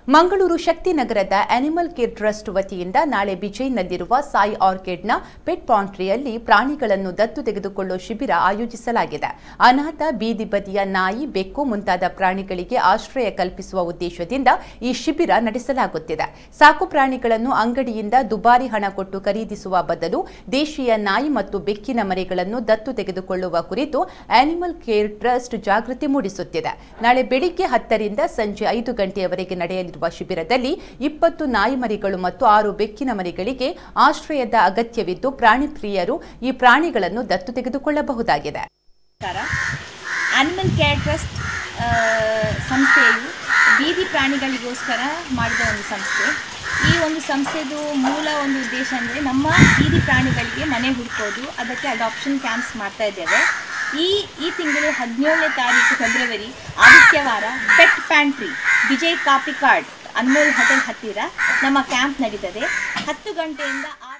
ಮಂಗಳೂರು ಶಕ್ತಿನಗರದ animal care trust ವತಿಯಿಂದ ನಾಳೆ ಬಿಜೈನಲ್ಲಿರುವ ಸಾಯಿ ಆರ್ಕಿಡ್ನ ಪೆಟ್ ಪಾಂಟ್ರಿಯಲ್ಲಿ ಪ್ರಾಣಿಗಳನ್ನು ದತ್ತು ತೆಗೆದುಕೊಳ್ಳುವ ಶಿಬಿರ ಆಯೋಜಿಸಲಾಗಿದೆ ಅನಾಥ ಬೀದಿ ಬದಿಯ ನಾಯಿ ಬೆಕ್ಕು ಮುಂತಾದ ಪ್ರಾಣಿಗಳಿಗೆ ಆಶ್ರಯ ಕಲ್ಪಿಸುವ ಉದ್ದೇಶದಿಂದ ಈ ಶಿಬಿರ ನಡೆಸಲಾಗುತ್ತಿದೆ ಸಾಕು ಪ್ರಾಣಿಗಳನ್ನು ಅಂಗಡಿಯಿಂದ ದುಬಾರಿ ಹಣ ಕೊಟ್ಟು ಖರೀದಿಸುವ ಬದಲು ದೇಶೀಯ ನಾಯಿ ಮತ್ತು ಬೆಕ್ಕಿನ ಮರಿಗಳನ್ನು ದತ್ತು ತೆಗೆದುಕೊಳ್ಳುವ ಕುರಿತು ಅನಿಮಲ್ ಕೇರ್ ಟ್ರಸ್ಟ್ ಜಾಗೃತಿ ಮೂಡಿಸುತ್ತಿದೆ ನಾಳೆ ಬೆಳಿಗ್ಗೆ ಹತ್ತರಿಂದ ಸಂಜೆ ಐದು ಗಂಟೆಯವರೆಗೆ ನಡೆಯಲಿರುವ ಶಿಬಿರದಲ್ಲಿ ಇಪ್ಪತ್ತು ನಾಯಿ ಮರಿಗಳು ಮತ್ತು ಆರು ಬೆಕ್ಕಿನ ಮರಿಗಳಿಗೆ ಆಶ್ರಯದ ಅಗತ್ಯವಿದ್ದು ಪ್ರಾಣಿ ಪ್ರಿಯರು ಈ ಪ್ರಾಣಿಗಳನ್ನು ದತ್ತು ತೆಗೆದುಕೊಳ್ಳಬಹುದಾಗಿದೆ ನಮಸ್ಕಾರ ಆನಿಮಲ್ ಕೇರ್ ಟ್ರಸ್ಟ್ ಆ, ಸಂಸ್ಥೆಯು ಬೀದಿ ಪ್ರಾಣಿಗಳಿಗೋಸ್ಕರ ಮಾಡಿದ ಒಂದು ಸಂಸ್ಥೆ ಈ ಒಂದು ಸಂಸ್ಥೆದು ಮೂಲ ಒಂದು ಉದ್ದೇಶ ಅಂದರೆ ನಮ್ಮ ಬೀದಿ ಪ್ರಾಣಿಗಳಿಗೆ ಮನೆ ಹುಡುಕೋದು ಅದಕ್ಕೆ ಅಡಾಪ್ಷನ್ ಕ್ಯಾಂಪ್ಸ್ ಮಾಡ್ತಾ ಇದ್ದೇವೆ ಈ ಈ ತಿಂಗಳು ಹದಿನೇಳನೇ ತಾರೀಕು ಫೆಬ್ರವರಿ ಆದಿತ್ಯವಾರ pet pantry Vijay Kapikad Anmol hotel ಹತ್ತಿರ ನಮ್ಮ ಕ್ಯಾಂಪ್ ನಡೀತದೆ ಹತ್ತು ಗಂಟೆಯಿಂದ ಆ